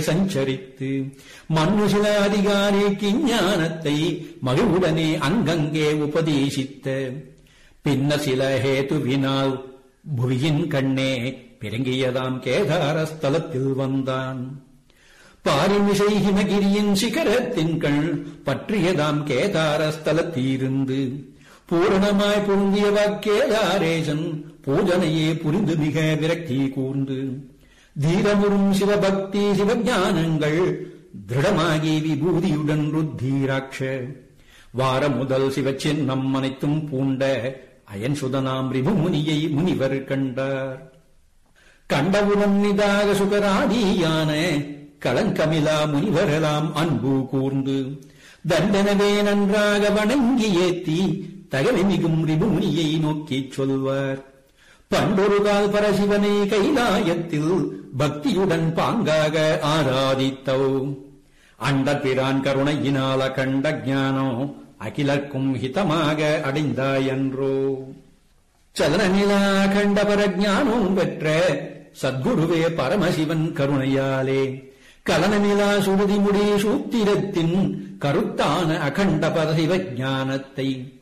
சஞ்சரித்து மண்ணுசில அதிகாரிக்கு ஞானத்தை மகிழ்வுடனே அங்கங்கே உபதேசித்த பின்ன சில ஹேதுவினால் புவியின் கண்ணே பிறங்கியதாம் கேதாரஸ்தலத்தில் வந்தான் பாரிமிசை ஹிமகிரியின் சிகரத்தின் கண் பற்றியதாம் கேதாரஸ்தலத்தீருந்து பூரணமாய் பொருந்திய வாக்கேதாரேசன் பூஜனையே புரிந்து மிக விரக்தி கூர்ந்து தீரமுறும் சிவபக்தி சிவஞானங்கள் திருடமாகி விபூதியுடன் ருத்தீராட்ச வார முதல் சிவச்சின்னம் அனைத்தும் பூண்ட அயன் சுதனாம் ரிபுமுனியை முனிவர் கண்டார் கண்டவுடன் நிதாக சுகராதியான களங்கமிலா முனிவரெல்லாம் அன்பு கூர்ந்து தண்டனவே நன்றாக வணங்கி ஏத்தி தகவை மிகும் ரிபுமுனியை நோக்கிச் சொல்வார் பண்டொரு கால் பரசிவனை கைலாயத்தில் பக்தியுடன் பாங்காக ஆராதித்தோ அண்ட பிரான் கருணையினால கண்ட ஞானோ அகிலர்க்கும் ஹிதமாக அடைந்தாயன்றோ சலனநிலா கண்ட பரஜானம் பெற்ற சத்குருவே பரமசிவன் கருணையாலே கலனநிலா சுருதி முடி சூத்திரத்தின் கருத்தான அகண்ட பரசிவ ஞானத்தை